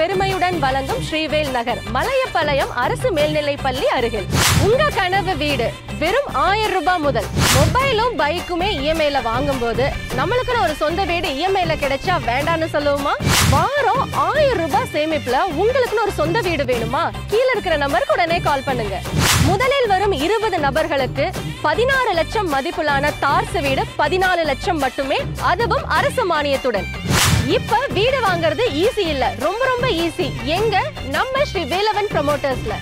பெருமையுடன் வழங்கும் ஸ்ரீவேல் நகர் மலையப்பாளையம் அரசு மேல்நிலைப் பள்ளி அருகில் உங்க கனவு வீடு வெறும் ஆயிரம் ரூபாய் முதல் மொபைலும் பைக்குமே இஎம்ஐல வாங்கும்போது நம்மளுக்குன்னு ஒரு சொந்த வீடு இஎம்ஐல கிடைச்சா வேண்டாம்னு சொல்லுவோமா வாரம் ஆயிரம் ரூபாய் சேமிப்புல உங்களுக்குன்னு ஒரு சொந்த வீடு வேணுமா கீழே இருக்கிற நம்பருக்கு உடனே கால் பண்ணுங்க முதலில் வரும் இருபது நபர்களுக்கு பதினாறு லட்சம் மதிப்பிலான தார்சு வீடு பதினாலு லட்சம் மட்டுமே அதுவும் அரசு மானியத்துடன் இப்ப வீடு வாங்குறது ஈஸி இல்ல ரொம்ப ரொம்ப ஈஸி எங்க நம்ம ஸ்ரீ வேலவன் ப்ரமோட்டர்ஸ்ல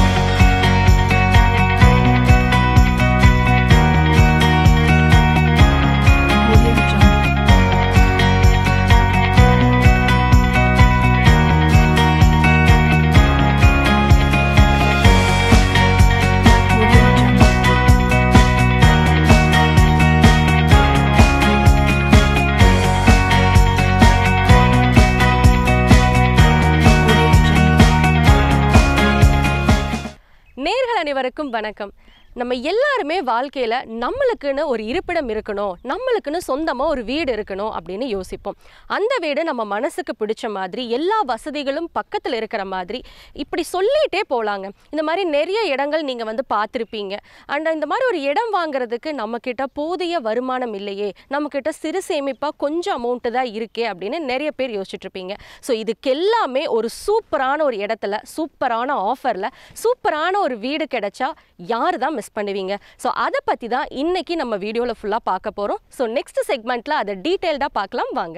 நேர்கள் அனைவருக்கும் வணக்கம் நம்ம எல்லாருமே வாழ்க்கையில நம்மளுக்குன்னு ஒரு இருப்பிடம் இருக்கணும் நம்மளுக்குன்னு சொந்தமா ஒரு வீடு இருக்கணும் அப்படின்னு யோசிப்போம் அந்த வீடு நம்ம மனசுக்கு பிடிச்ச மாதிரி எல்லா வசதிகளும் பக்கத்துல இருக்கிற மாதிரி இப்படி சொல்லிட்டே போலாங்க இந்த மாதிரி நிறைய இடங்கள் நீங்க வந்து பார்த்துருப்பீங்க அண்ட் இந்த மாதிரி ஒரு இடம் வாங்குறதுக்கு நம்ம கிட்ட போதிய வருமானம் இல்லையே நம்ம கிட்ட சிறு சேமிப்பா கொஞ்சம் அமௌண்ட்டு தான் இருக்கே அப்படின்னு நிறைய பேர் யோசிச்சுட்டு இருப்பீங்க ஸோ இதுக்கு எல்லாமே ஒரு சூப்பரான ஒரு இடத்துல சூப்பரான ஆஃபரில் சூப்பரான ஒரு வீடு கிடைச்சா யார் தான் மிஸ் பண்ணுவீங்க ஸோ அதை பற்றி தான் இன்னைக்கு நம்ம வீடியோவில் ஃபுல்லாக பார்க்க போகிறோம் ஸோ நெக்ஸ்ட் செக்மெண்ட்டில் அதை டீட்டெயில்டாக பார்க்கலாம் வாங்க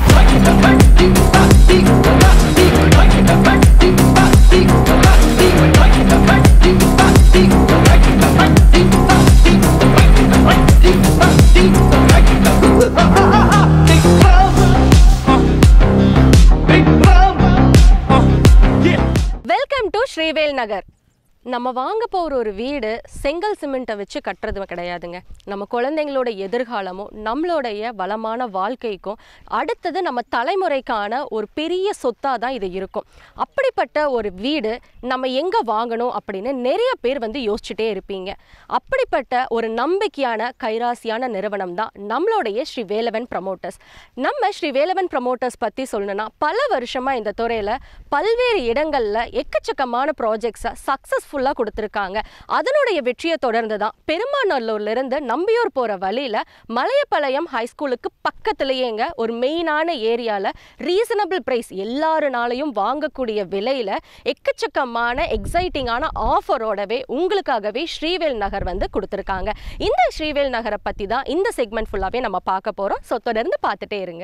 Big Mama. Uh, Big Mama. Uh, yeah. Welcome to Srivel Nagar நம்ம வாங்க போகிற ஒரு வீடு செங்கல் சிமெண்ட்டை வச்சு கட்டுறது கிடையாதுங்க நம்ம குழந்தைங்களோட எதிர்காலமும் நம்மளுடைய வளமான வாழ்க்கைக்கும் அடுத்தது நம்ம தலைமுறைக்கான ஒரு பெரிய சொத்தாக தான் இது இருக்கும் அப்படிப்பட்ட ஒரு வீடு நம்ம எங்கே வாங்கணும் அப்படின்னு நிறைய பேர் வந்து யோசிச்சுட்டே இருப்பீங்க அப்படிப்பட்ட ஒரு நம்பிக்கையான கைராசியான நிறுவனம் தான் நம்மளுடைய ஸ்ரீ வேலவன் ப்ரமோட்டர்ஸ் நம்ம ஸ்ரீ வேலவன் ப்ரமோட்டர்ஸ் பற்றி சொல்லணும்னா பல வருஷமாக இந்த துறையில் பல்வேறு இடங்களில் எக்கச்சக்கமான ப்ராஜெக்ட்ஸை சக்ஸஸ்ஃபுல்லாக கொடுத்துருக்காங்க அதனுடைய வெற்றியை தொடர்ந்து தான் பெருமாநல்லூர்லேருந்து நம்பியூர் போகிற வழியில் மலையப்பாளையம் ஹைஸ்கூலுக்கு பக்கத்துலேயேங்க ஒரு மெயினான ஏரியாவில் ரீசனபிள் ப்ரைஸ் எல்லாருனாலையும் வாங்கக்கூடிய விலையில் எக்கச்சக்கமான எக்ஸைட்டிங்கான ஆஃபரோடவே உங்களுக்காகவே ஸ்ரீவேல் நகர் வந்து கொடுத்துருக்காங்க இந்த ஸ்ரீவேல் நகரை பற்றி தான் இந்த செக்மெண்ட் ஃபுல்லாகவே நம்ம பார்க்க போகிறோம் ஸோ தொடர்ந்து பார்த்துட்டே இருங்க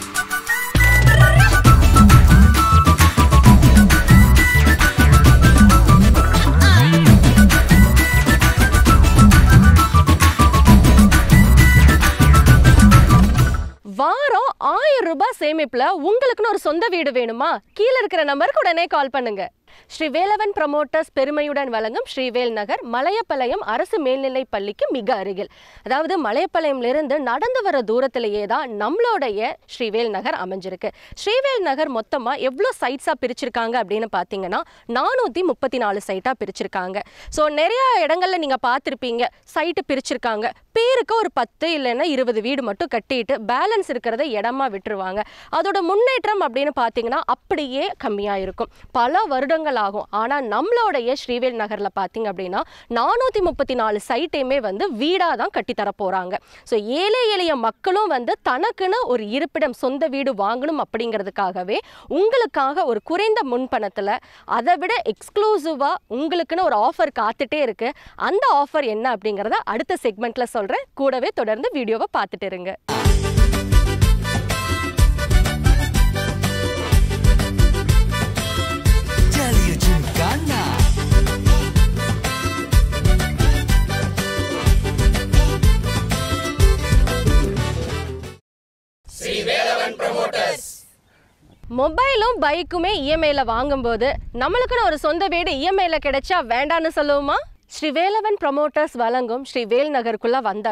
வாரம் ஆயிரம் ரூபாய் சேமிப்புல உங்களுக்குன்னு ஒரு சொந்த வீடு வேணுமா கீழே இருக்கிற நம்பருக்கு உடனே கால் பண்ணுங்க ஸ்ரீ வேலவன் ப்ரமோட்டர்ஸ் பெருமையுடன் வழங்கும் ஸ்ரீவேல் நகர் மலையப்பாளையம் அரசு மேல்நிலைப் பள்ளிக்கு மிக அருகில் அதாவது மலையப்பாளையம்லேருந்து நடந்து வர தூரத்திலேயே தான் நம்மளுடைய ஸ்ரீவேல் நகர் அமைஞ்சிருக்கு ஸ்ரீவேல் நகர் மொத்தமாக எவ்வளோ சைட்ஸாக பிரிச்சிருக்காங்க அப்படின்னு பார்த்தீங்கன்னா நானூற்றி முப்பத்தி நாலு சைட்டாக பிரிச்சிருக்காங்க ஸோ நிறைய இடங்கள்ல நீங்கள் பார்த்துருப்பீங்க சைட்டு பிரிச்சிருக்காங்க பேருக்கு ஒரு பத்து இல்லைன்னா இருபது வீடு மட்டும் கட்டிட்டு பேலன்ஸ் இருக்கிறத இடமா விட்டுருவாங்க அதோட முன்னேற்றம் அப்படின்னு பார்த்தீங்கன்னா அப்படியே கம்மியாக இருக்கும் பல வருடங்கள் ஆகும் ஆனால் நம்மளுடைய ஸ்ரீவேல் நகரில் பார்த்தீங்க அப்படின்னா நானூற்றி முப்பத்தி நாலு சைட்டையுமே வந்து வீடாக தான் கட்டித்தர போகிறாங்க ஸோ ஏழை எளிய மக்களும் வந்து தனக்குன்னு ஒரு இருப்பிடம் சொந்த வீடு வாங்கணும் அப்படிங்கிறதுக்காகவே உங்களுக்காக ஒரு குறைந்த முன்பணத்தில் அதை விட எக்ஸ்க்ளூசிவாக உங்களுக்குன்னு ஒரு ஆஃபர் காத்துட்டே இருக்கு அந்த ஆஃபர் என்ன அப்படிங்கிறத அடுத்த செக்மெண்ட்டில் சொல்கிறேன் கூடவே தொடர்ந்து வீடியோவை பார்த்துட்டு இருங்க Jalio Gymkhana. மொபைலும் பைக்குமே இஎம்ஐல வாங்கும்போது நம்மளுக்குன்னு ஒரு சொந்த வீடு இஎம்ஐல கிடைச்சா வேண்டான்னு சொல்லுவோமா ஸ்ரீ வேலவன் ப்ரமோட்டர்ஸ் வழங்கும் ஸ்ரீ வேல் நகருக்குள்ள வந்தாச்சு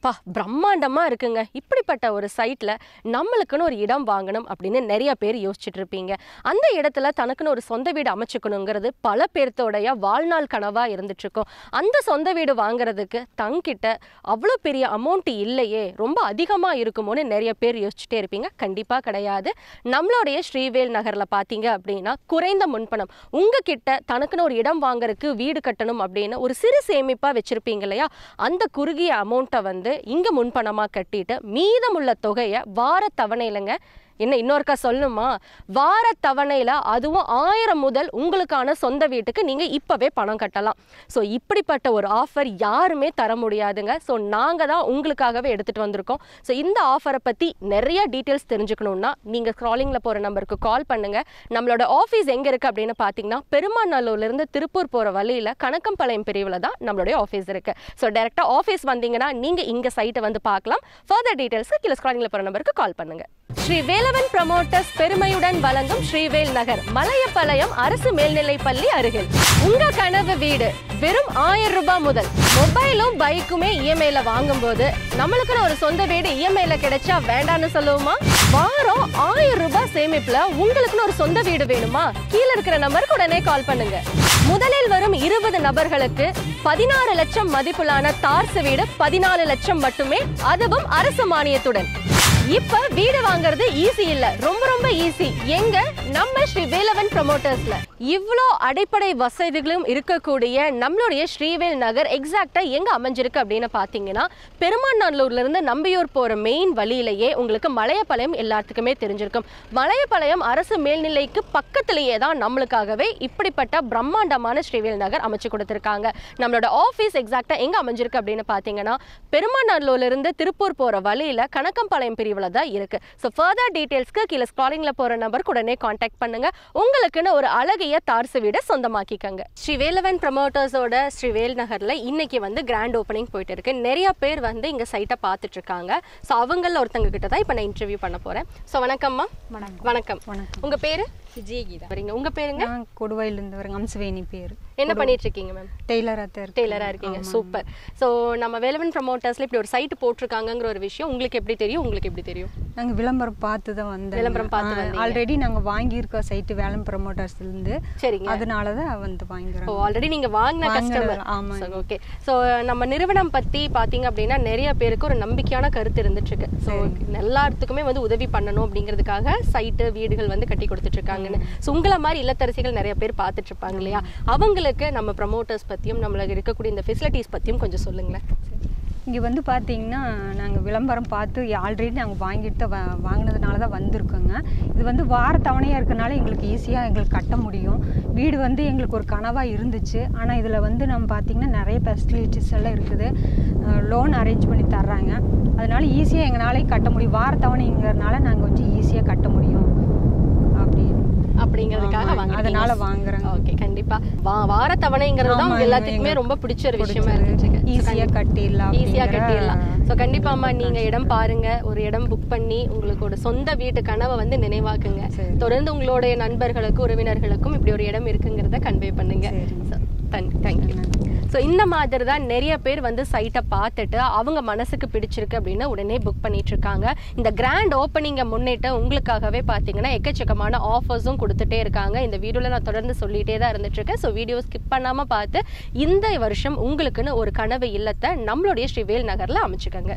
பா பிரம்மாண்டமா இருக்குங்க இப்படிப்பட்ட ஒரு சைட்ல நம்மளுக்குன்னு ஒரு இடம் வாங்கணும் அப்படின்னு நிறைய பேர் யோசிச்சுட்டு இருப்பீங்க அந்த இடத்துல தனக்குன்னு ஒரு சொந்த வீடு அமைச்சுக்கணுங்கிறது பல பேர்த்தோடைய வாழ்நாள் கனவா இருந்துட்டு இருக்கும் அந்த சொந்த வீடு வாங்குறதுக்கு தங்கிட்ட அவ்வளோ பெரிய அமௌண்ட் இல்லையே ரொம்ப அதிகமா இருக்குமோன்னு நிறைய பேர் யோசிச்சுட்டே இருப்பீங்க கண்டிப்பா கிடையாது நம்மளுடைய ஸ்ரீவேல் நகர்ல பாத்தீங்க அப்படின்னா குறைந்த முன்பணம் உங்ககிட்ட தனக்குன்னு ஒரு இடம் வாங்குறதுக்கு வீடு கட்டணும் அப்படின்னு ஒரு சிறு சேமிப்பா வச்சிருப்பீங்க இல்லையா அந்த குறுகிய அமௌண்ட்டை வந்து இங்க முன்பணமா கட்டிட்டு மீதமுள்ள தொகையை வார தவணையிலங்க என்ன இன்னொருக்கா சொல்லணுமா வார தவணையில அதுவும் ஆயிரம் முதல் உங்களுக்கான சொந்த வீட்டுக்கு நீங்க இப்பவே பணம் கட்டலாம் ஸோ இப்படிப்பட்ட ஒரு ஆஃபர் யாருமே தர முடியாதுங்க ஸோ நாங்க தான் உங்களுக்காகவே எடுத்துட்டு வந்திருக்கோம் ஸோ இந்த ஆஃபரை பத்தி நிறைய டீட்டெயில்ஸ் தெரிஞ்சுக்கணும்னா நீங்க ஸ்க்ராலிங்ல போற நம்பருக்கு கால் பண்ணுங்க நம்மளோட ஆஃபீஸ் எங்க இருக்கு அப்படின்னு பாத்தீங்கன்னா பெருமாநல்லூர்ல இருந்து திருப்பூர் போற வழியில கணக்கம்பாளையம் பிரிவுல தான் நம்மளுடைய ஆஃபீஸ் இருக்கு ஸோ டேரக்டா ஆஃபீஸ் வந்தீங்கன்னா நீங்க இங்க சைட்டை வந்து பார்க்கலாம் ஃபர்தர் டீடைல்ஸ்க்கு கீழே ஸ்க்ராலிங்ல போற நம்பருக்கு கால் பண்ணுங்க ஸ்ரீ வேலவன் ப்ரமோட்டர்ஸ் பெருமையுடன் வழங்கும் ஸ்ரீவேல் நகர் மலையப்பாளையம் அரசு மேல்நிலைப் பள்ளி அருகில் உங்க கனவு வீடு வெறும் ஆயிரம் ரூபாய் முதல் மொபைலும் பைக்குமே இஎம்ஐல வாங்கும்போது நம்மளுக்குன்னு ஒரு சொந்த வீடு இஎம்ஐல கிடைச்சா வேண்டாம்னு சொல்லுவோமா வாரம் ஆயிரம் ரூபாய் சேமிப்புல உங்களுக்குன்னு ஒரு சொந்த வீடு வேணுமா கீழே இருக்கிற நம்பருக்கு உடனே கால் பண்ணுங்க முதலில் வரும் இருபது நபர்களுக்கு பதினாறு லட்சம் மதிப்பிலான தார்சு வீடு பதினாலு லட்சம் மட்டுமே அதுவும் அரசு மானியத்துடன் இப்ப வீடு வாங்குறது ஈஸி இல்ல ரொம்ப ரொம்ப ஈஸி எங்க நம்ம ஸ்ரீ வேலவன் ப்ரமோட்டர்ஸ்ல இவ்வளோ அடிப்படை வசதிகளும் இருக்கக்கூடிய நம்மளுடைய ஸ்ரீவேல் நகர் எக்ஸாக்டா எங்க அமைஞ்சிருக்கு அப்படின்னு பாத்தீங்கன்னா பெருமாநல்லூர்ல இருந்து நம்பியூர் போற மெயின் வழியிலேயே உங்களுக்கு மலையப்பாளையம் எல்லாத்துக்குமே தெரிஞ்சிருக்கும் மலையப்பாளையம் அரசு மேல்நிலைக்கு பக்கத்திலேயே தான் நம்மளுக்காகவே இப்படிப்பட்ட பிரம்மாண்டமான ஸ்ரீவேல் நகர் அமைச்சு கொடுத்துருக்காங்க நம்மளோட ஆஃபீஸ் எக்ஸாக்டா எங்க அமைஞ்சிருக்கு அப்படின்னு பாத்தீங்கன்னா பெருமாநல்லூர்ல இருந்து திருப்பூர் போற வழியில கணக்கம்பாளையம் பிரிவுல தான் இருக்கு ஸோ ஃபர்தர் டீடைல்ஸ்க்கு கீழே ஸ்க்ராலிங்ல போற நம்பருக்கு உடனே காண்டாக்ட் பண்ணுங்க உங்களுக்குன்னு ஒரு அழகிய தார்சு வீடை சொந்தமாக்கிக்கங்க ஸ்ரீ வேலவன் ப்ரமோட்டர்ஸோட ஸ்ரீ வேல் நகர்ல இன்னைக்கு வந்து கிராண்ட் ஓப்பனிங் போயிட்டு இருக்கு நிறைய பேர் வந்து இங்க சைட்டை பார்த்துட்டு இருக்காங்க ஸோ அவங்கள ஒருத்தங்க கிட்ட தான் இப்போ நான் இன்டர்வியூ பண்ண போறேன் ஸோ வணக்கம்மா வணக்கம் வணக்கம் வணக்கம் உங்க பேரு விஜயகீதா வரீங்க உங்க பேருங்க நான் கொடுவாயிலிருந்து வரேங்க அம்சவேணி பேர் என்ன பண்ணிட்டு இருக்கீங்க மேம் டெய்லராக தான் இருக்கு டெய்லரா இருக்கீங்க சூப்பர் ஸோ நம்ம வேலவன் ப்ரமோட்டர்ஸ்ல இப்படி ஒரு சைட் போட்டிருக்காங்கங்கிற ஒரு விஷயம் உங்களுக்கு எப்படி தெரியும் உங்களுக்கு எப்படி தெரியும் நாங்கள் விளம்பரம் பார்த்து தான் வந்தோம் விளம்பரம் பார்த்து வந்தீங்க. ஆல்ரெடி நாங்கள் வாங்கியிருக்கோம் சைட்டு வேலம் ப்ரமோட்டர்ஸ்லேருந்து சரிங்க அதனால தான் வந்து ஓ வாங்குறோம் ஆல்ரெடி நீங்க வாங்கின வாங்குனது, கஸ்டமர் ஆமாங்க. ஓகே ஸோ நம்ம நிறுவனம் பத்தி பாத்தீங்க அப்படின்னா நிறைய பேருக்கு ஒரு நம்பிக்கையான கருத்து இருந்துட்டு இருக்கு ஸோ எல்லாத்துக்குமே வந்து உதவி பண்ணணும் அப்படிங்கிறதுக்காக சைட்டு வீடுகள் வந்து கட்டி கொடுத்துட்டு இருக்காங்கன்னு ஸோ உங்களை மாதிரி இல்லத்தரசிகள் நிறைய பேர் பார்த்துட்டு இருப்பாங்க இல்லையா அவங்களுக்கு நம்ம ப்ரமோட்டர்ஸ் பத்தியும் நம்மளுக்கு இருக்கக்கூடிய இந்த ஃபெசிலிட்டிஸ் பத்தியும் கொஞ்சம் சொல்லுங்களேன் இங்கே வந்து பார்த்தீங்கன்னா நாங்கள் விளம்பரம் பார்த்து ஆல்ரெடி நாங்கள் வாங்கிட்டு தான் வா- வாங்கினதுனால தான் வந்திருக்கோங்க இது வந்து வார தவணையாக இருக்கனால எங்களுக்கு ஈஸியாக எங்களுக்கு கட்ட முடியும் வீடு வந்து எங்களுக்கு ஒரு கனவாக இருந்துச்சு ஆனால் இதில் வந்து நம்ம பார்த்தீங்கன்னா நிறைய ஃபெசிலிட்டிஸ் எல்லாம் இருக்குது லோன் அரேஞ்ச் பண்ணி தர்றாங்க அதனால ஈஸியாக எங்களாலே கட்ட முடியும் வார தவணைங்கிறதுனால நாங்கள் கொஞ்சம் ஈஸியாக கட்ட முடியும் அப்படின்னு அப்படிங்கிறதுக்காக ஆமாங்க. வாங்க அதனால வாங்குறேங்க. ஓகே கண்டிப்பா வா- வார தவணைங்கிறது தான் உங்க ஆமாங்க, எல்லாத்துக்குமே எங்களுக்கு ரொம்ப பிடிச்ச ஒரு விஷயமா பிடிச்சது. இருந்துச்சு ஈஸியா கட்டிடலாம் ஈஸியா அப்படிங்கிற கட்டிடலாம் ஸோ கண்டிப்பாம்மா நீங்க இடம் பாருங்க ஒரு இடம் புக் பண்ணி உங்களுக்கு ஒரு சொந்த வீட்டு கனவை வந்து நினைவாக்குங்க சரி. தொடர்ந்து உங்களுடைய நண்பர்களுக்கும் உறவினர்களுக்கும் இப்படி ஒரு இடம் இருக்குங்கிறத கன்வே பண்ணுங்க சரிங்க. தேங்க்யூ ஸோ இந்த மாதிரி தான் நிறைய பேர் வந்து சைட்டை பார்த்துட்டு அவங்க மனசுக்கு பிடிச்சிருக்கு அப்படின்னு உடனே புக் பண்ணிட்டு இருக்காங்க இந்த கிராண்ட் ஓப்பனிங்கை முன்னிட்டு உங்களுக்காகவே பார்த்தீங்கன்னா எக்கச்சக்கமான ஆஃபர்ஸும் கொடுத்துட்டே இருக்காங்க இந்த வீடியோவில் நான் தொடர்ந்து சொல்லிட்டே தான் இருந்துட்டு இருக்கேன் ஸோ வீடியோ ஸ்கிப் பண்ணாமல் பார்த்து இந்த வருஷம் உங்களுக்குன்னு ஒரு கனவு இல்லத்தை நம்மளுடைய ஸ்ரீவேல் நகரில் அமைச்சுக்கோங்க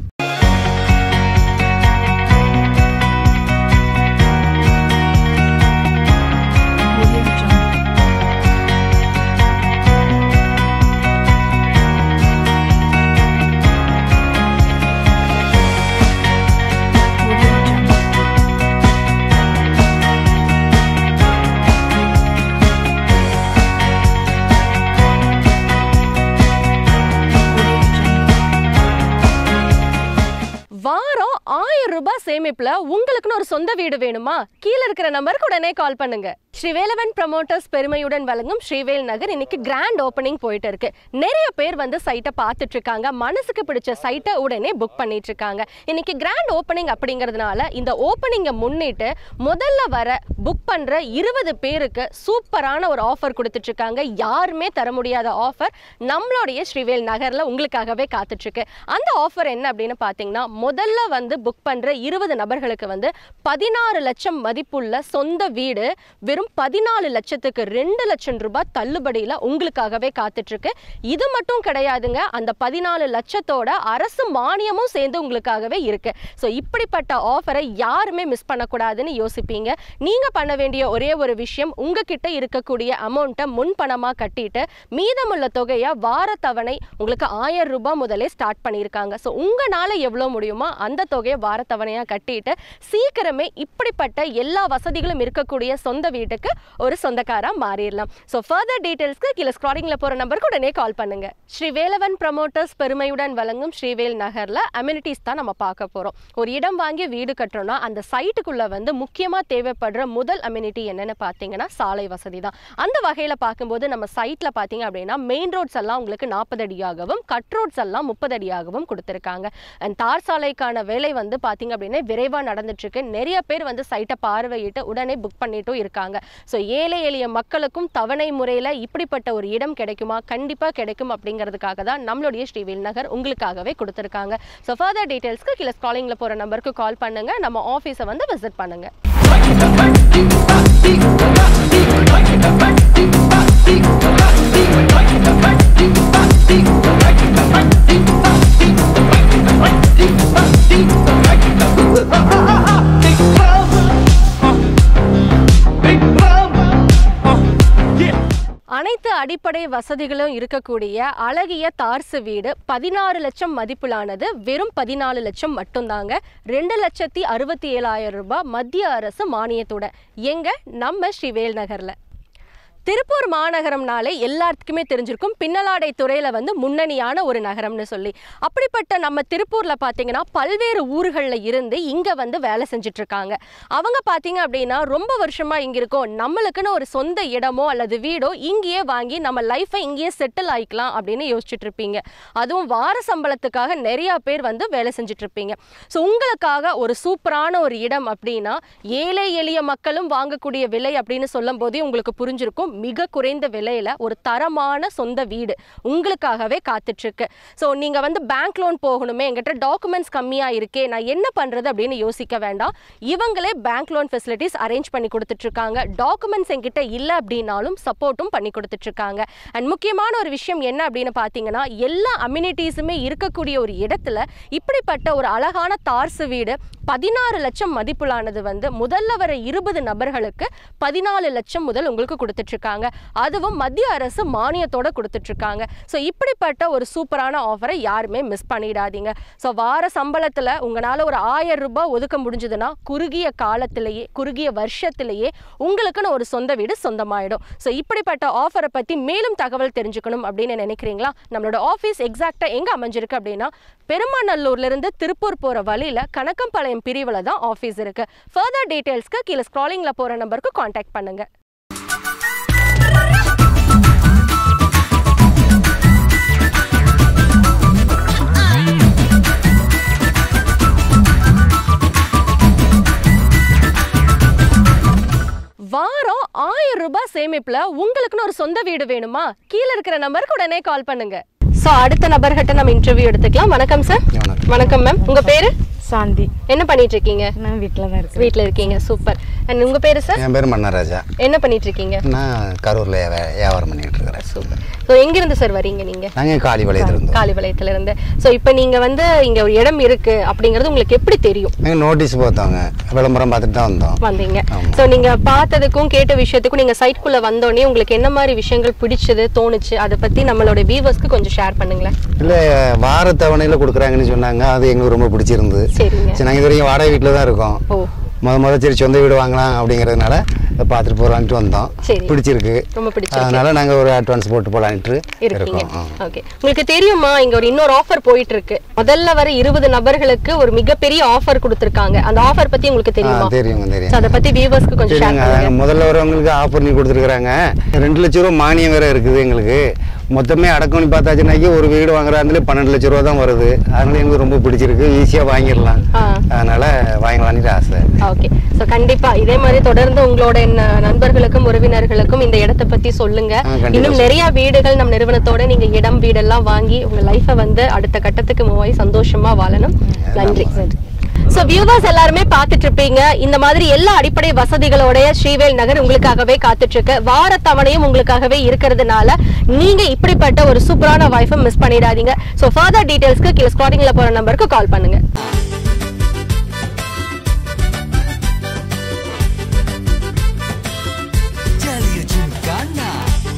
சேமிப்புல உங்களுக்குன்னு ஒரு சொந்த வீடு வேணுமா கீழ இருக்கிற நம்பருக்கு உடனே கால் பண்ணுங்க ஸ்ரீவேலவன் ப்ரமோட்டர்ஸ் பெருமையுடன் வழங்கும் ஸ்ரீவேல் நகர் இன்னைக்கு கிராண்ட் ஓப்பனிங் போயிட்டு இருக்கு நிறைய பேர் வந்து சைட்டை பார்த்துட்டு இருக்காங்க மனசுக்கு பிடிச்ச சைட்டை உடனே புக் பண்ணிட்டு இருக்காங்க இன்னைக்கு கிராண்ட் ஓப்பனிங் அப்படிங்கிறதுனால இந்த ஓப்பனிங்கை முன்னிட்டு முதல்ல வர புக் பண்ற இருபது பேருக்கு சூப்பரான ஒரு ஆஃபர் கொடுத்துட்டு இருக்காங்க யாருமே தர முடியாத ஆஃபர் நம்மளுடைய ஸ்ரீவேல் நகர்ல உங்களுக்காகவே காத்துட்டு இருக்கு அந்த ஆஃபர் என்ன அப்படின்னு பார்த்தீங்கன்னா முதல்ல வந்து புக் பண்ற இருபது நபர்களுக்கு வந்து பதினாறு லட்சம் மதிப்புள்ள சொந்த வீடு வெறும் பதினாலு லட்சத்துக்கு ரெண்டு லட்சம் ரூபாய் தள்ளுபடியில உங்களுக்காகவே காத்துட்டு இருக்கு இது மட்டும் கிடையாதுங்க அந்த பதினாலு லட்சத்தோட அரசு மானியமும் சேர்ந்து உங்களுக்காகவே இருக்கு ஸோ இப்படிப்பட்ட ஆஃபரை யாருமே மிஸ் பண்ணக்கூடாதுன்னு யோசிப்பீங்க நீங்க பண்ண வேண்டிய ஒரே ஒரு விஷயம் உங்ககிட்ட இருக்கக்கூடிய அமௌண்ட்டை முன்பணமா கட்டிட்டு மீதமுள்ள தொகையை வார தவணை உங்களுக்கு ஆயிரம் ரூபாய் முதலே ஸ்டார்ட் பண்ணியிருக்காங்க ஸோ உங்களால எவ்வளோ முடியுமோ அந்த தொகையை வார தவணையா கட்டிட்டு சீக்கிரமே இப்படிப்பட்ட எல்லா வசதிகளும் இருக்கக்கூடிய சொந்த வீட்டுக்கு ஒரு சொந்தக்காரா மாறிடலாம் ஸோ ஃபர்தர் டீடைல்ஸ்க்கு கீழே ஸ்க்ராலிங்கில் போகிற நம்பருக்கு உடனே கால் பண்ணுங்க ஸ்ரீ வேலவன் ப்ரமோட்டர்ஸ் பெருமையுடன் வழங்கும் ஸ்ரீவேல் நகர்ல அம்யூனிட்டிஸ் தான் நம்ம பார்க்க போறோம் ஒரு இடம் வாங்கி வீடு கட்டுறோம்னா அந்த சைட்டுக்குள்ள வந்து முக்கியமா தேவைப்படுற முதல் அம்யூனிட்டி என்னன்னு பார்த்தீங்கன்னா சாலை வசதி தான் அந்த வகையில பார்க்கும்போது நம்ம சைட்ல பார்த்தீங்க அப்படின்னா மெயின் ரோட்ஸ் எல்லாம் உங்களுக்கு நாற்பது அடியாகவும் கட் ரோட்ஸ் எல்லாம் முப்பது அடியாகவும் கொடுத்துருக்காங்க அண்ட் தார் சாலைக்கான வேலை வந்து பார்த்தீங்க அப்படின்னா விரைவாக நடந்துட்டு இருக்கு நிறைய பேர் வந்து சைட்டை பார்வையிட்டு உடனே புக் பண்ணிட்டும் இருக்காங்க ஸோ ஏழை எளிய மக்களுக்கும் தவணை முறையில் இப்படிப்பட்ட ஒரு இடம் கிடைக்குமா கண்டிப்பாக கிடைக்கும் அப்படிங்கிறதுக்காக தான் நம்மளுடைய ஸ்ரீவேல் நகர் உங்களுக்காகவே கொடுத்துருக்காங்க ஸோ ஃபர்தர் டீட்டெயில்ஸ்க்கு கீழே ஸ்காலிங்கில் போகிற நம்பருக்கு கால் பண்ணுங்க நம்ம ஆஃபீஸை வந்து விசிட் பண்ணுங்க Big Mama. Uh. Big Mama. Uh. Yeah. அனைத்து அடிப்படை வசதிகளும் இருக்கக்கூடிய அழகிய தார்சு வீடு பதினாறு லட்சம் மதிப்பிலானது வெறும் பதினாலு லட்சம் மட்டும்தாங்க ரெண்டு லட்சத்தி அறுபத்தி ஏழாயிரம் ரூபாய் மத்திய அரசு மானியத்தோட எங்க நம்ம ஸ்ரீவேல் நகர்ல திருப்பூர் மாநகரம்னாலே எல்லாத்துக்குமே தெரிஞ்சிருக்கும் பின்னலாடை துறையில் வந்து முன்னணியான ஒரு நகரம்னு சொல்லி அப்படிப்பட்ட நம்ம திருப்பூரில் பார்த்தீங்கன்னா பல்வேறு ஊர்களில் இருந்து இங்கே வந்து வேலை செஞ்சுட்டு இருக்காங்க அவங்க பார்த்தீங்க அப்படின்னா ரொம்ப வருஷமாக இங்கே இருக்கோம் நம்மளுக்குன்னு ஒரு சொந்த இடமோ அல்லது வீடோ இங்கேயே வாங்கி நம்ம லைஃப்பை இங்கேயே செட்டில் ஆயிக்கலாம் அப்படின்னு யோசிச்சுட்டு இருப்பீங்க அதுவும் வார சம்பளத்துக்காக நிறையா பேர் வந்து வேலை செஞ்சுட்டு இருப்பீங்க ஸோ உங்களுக்காக ஒரு சூப்பரான ஒரு இடம் அப்படின்னா ஏழை எளிய மக்களும் வாங்கக்கூடிய விலை அப்படின்னு சொல்லும் போதே உங்களுக்கு புரிஞ்சிருக்கும் மிக குறைந்த விலையில ஒரு தரமான சொந்த வீடு உங்களுக்காகவே காத்துட்டு இருக்கு ஸோ நீங்க வந்து பேங்க் லோன் போகணுமே எங்கிட்ட டாக்குமெண்ட்ஸ் கம்மியா இருக்கே நான் என்ன பண்றது அப்படின்னு யோசிக்க வேண்டாம் இவங்களே பேங்க் லோன் ஃபெசிலிட்டிஸ் அரேஞ்ச் பண்ணி கொடுத்துட்டு இருக்காங்க டாக்குமெண்ட்ஸ் என்கிட்ட இல்லை அப்படின்னாலும் சப்போர்ட்டும் பண்ணி கொடுத்துட்டு இருக்காங்க அண்ட் முக்கியமான ஒரு விஷயம் என்ன அப்படின்னு பார்த்தீங்கன்னா எல்லா அம்யூனிட்டிஸுமே இருக்கக்கூடிய ஒரு இடத்துல இப்படிப்பட்ட ஒரு அழகான தார்சு வீடு பதினாறு லட்சம் மதிப்புலானது வந்து முதல்ல வர இருபது நபர்களுக்கு பதினாலு லட்சம் முதல் உங்களுக்கு கொடுத்துட்டு இருக்காங்க அதுவும் மத்திய அரசு மானியத்தோட கொடுத்துட்டு இருக்காங்க ஸோ இப்படிப்பட்ட ஒரு சூப்பரான ஆஃபரை யாருமே மிஸ் பண்ணிடாதீங்க ஸோ வார சம்பளத்தில் உங்களால் ஒரு ஆயிரம் ரூபாய் ஒதுக்க முடிஞ்சதுன்னா குறுகிய காலத்திலேயே குறுகிய வருஷத்திலேயே உங்களுக்குன்னு ஒரு சொந்த வீடு சொந்தமாயிடும் ஸோ இப்படிப்பட்ட ஆஃபரை பற்றி மேலும் தகவல் தெரிஞ்சுக்கணும் அப்படின்னு நினைக்கிறீங்களா நம்மளோட ஆஃபீஸ் எக்ஸாக்டாக எங்கே அமைஞ்சிருக்கு அப்படின்னா பெருமாநல்லூர்லேருந்து திருப்பூர் போகிற வழியில் கணக்கம்பாளையம் பிரிவில் தான் ஆஃபீஸ் இருக்குது ஃபர்தர் டீட்டெயில்ஸ்க்கு கீழே ஸ்க்ராலிங்கில் போகிற நம்பருக்கு காண்டாக்ட் பண்ணுங்கள் வாரம் ஆயிரம் ரூபாய் சேமிப்புல உங்களுக்குன்னு ஒரு சொந்த வீடு வேணுமா கீழே இருக்கிற நம்பருக்கு உடனே கால் பண்ணுங்க சோ அடுத்த நபர்கிட்ட நம்ம இன்டர்வியூ எடுத்துக்கலாம் வணக்கம் சார் வணக்கம். வணக்கம் மேம் உங்க பேரு சாந்தி என்ன பண்ணிட்டு இருக்கீங்க நான் வீட்டில் தான் இருக்கேன் வீட்ல இருக்கீங்க சூப்பர் அண்ட் உங்க பேரு சார் என் பேர் மன்னராஜா என்ன பண்ணிட்டு இருக்கீங்க நான் கரூரில் வியாபாரம் பண்ணிட்டு இருக்கிறேன் சூப்பர் ஸோ எங்கிருந்து சார் வரீங்க நீங்க நாங்கள் காலிபாளையத்தில் இருந்தோம் காலிபாளையத்துல இருந்து ஸோ இப்போ நீங்க வந்து இங்க ஒரு இடம் இருக்கு அப்படிங்கிறது உங்களுக்கு எப்படி தெரியும் நாங்கள் நோட்டீஸ் பார்த்தோங்க விளம்பரம் பார்த்துட்டு தான் வந்தோம் வந்தீங்க ஆமா. ஸோ நீங்க பார்த்ததுக்கும் கேட்ட விஷயத்துக்கும் நீங்க சைட்குள்ள வந்தோடனே உங்களுக்கு என்ன மாதிரி விஷயங்கள் பிடிச்சது தோணுச்சு அதை பத்தி நம்மளோட வியூவர்ஸ்க்கு கொஞ்சம் ஷேர் பண்ணுங்களேன் இல்லை வார தவணையில் கொடுக்குறாங்கன்னு சொன்னாங்க அது எங்களுக்கு ரொம்ப பிடிச்சிருந்தது சரிங்க சரி நாங்கள் இது வரைக்கும் வாடகை வீட்டில் தான் இருக்கோம் ஓ முத முத சரி சொந்த வீடு வாங்கலாம் அப்படிங்கிறதுனால இதை பார்த்துட்டு போகலான்ட்டு வந்தோம் சரி. பிடிச்சிருக்கு ரொம்ப பிடிச்சிருக்கு. அதனால நாங்கள் ஒரு அட்வான்ஸ் போட்டு போகலான்ட்டு இருக்கீங்க இருக்கோம் ஆ. ஓகே உங்களுக்கு தெரியுமா இங்க ஒரு இன்னொரு ஆஃபர் போயிட்டு இருக்கு முதல்ல வர இருபது நபர்களுக்கு ஒரு மிகப்பெரிய ஆஃபர் கொடுத்திருக்காங்க அந்த ஆஃபர் பத்தி உங்களுக்கு ஆ தெரியுமா தெரியுங்க தெரியும் So, அதை பத்தி வியூவர்ஸ்க்கு கொஞ்சம் ஷேர் சரிங்க பண்ணுங்க அதாங்க முதல்ல வரவங்களுக்கு ஆஃபர் பண்ணி கொடுத்துருக்குறாங்க ரெண்டு லட்ச ரூபா மானியம் வேற இருக்குது எங்களுக்கு மொத்தமே அடக்கம் பண்ணி பார்த்தாச்சுனாக்கி ஒரு வீடு வாங்குறாங்களே பன்னெண்டு லட்ச ரூபா தான் வருது அதனால எங்களுக்கு ரொம்ப பிடிச்சிருக்கு ஈஸியாக வாங்கிடலாம் ஆ. அதனால வாங்கலான்ட்டு ஆசை ஓகே சோ கண்டிப்பா இதே மாதிரி தொடர்ந்து உங்களோட ந- நண்பர்களுக்கும் உறவினர்களுக்கும் இந்த இடத்தை பத்தி சொல்லுங்க ஆ, கண்டிப்பா இன்னும் நிறைய வீடுகள் நம்ம நிறுவனத்தோட நீங்க இடம் வீடெல்லாம் வாங்கி உங்க லைஃபை வந்து அடுத்த கட்டத்துக்கு மூவ் ஆகி சந்தோஷமா வாழணும் நன்றி சோ வியூவர்ஸ் எல்லாருமே பார்த்துட்டு இருப்பீங்க இந்த மாதிரி எல்லா அடிப்படை வசதிகளோட ஸ்ரீவேல் நகர் உங்களுக்காகவே காத்துட்டு இருக்கு வார தவணையும் உங்களுக்காகவே இருக்கிறதுனால நீங்க இப்படிப்பட்ட ஒரு சூப்பரான வாய்ப்பை மிஸ் பண்ணிடாதீங்க சோ ஃபர்தர் டீடைல்ஸ்க்கு கீழே ஸ்குவாட்டிங்ல போற நம்பருக்கு கால் பண்ணுங்க Jalio Gymkhana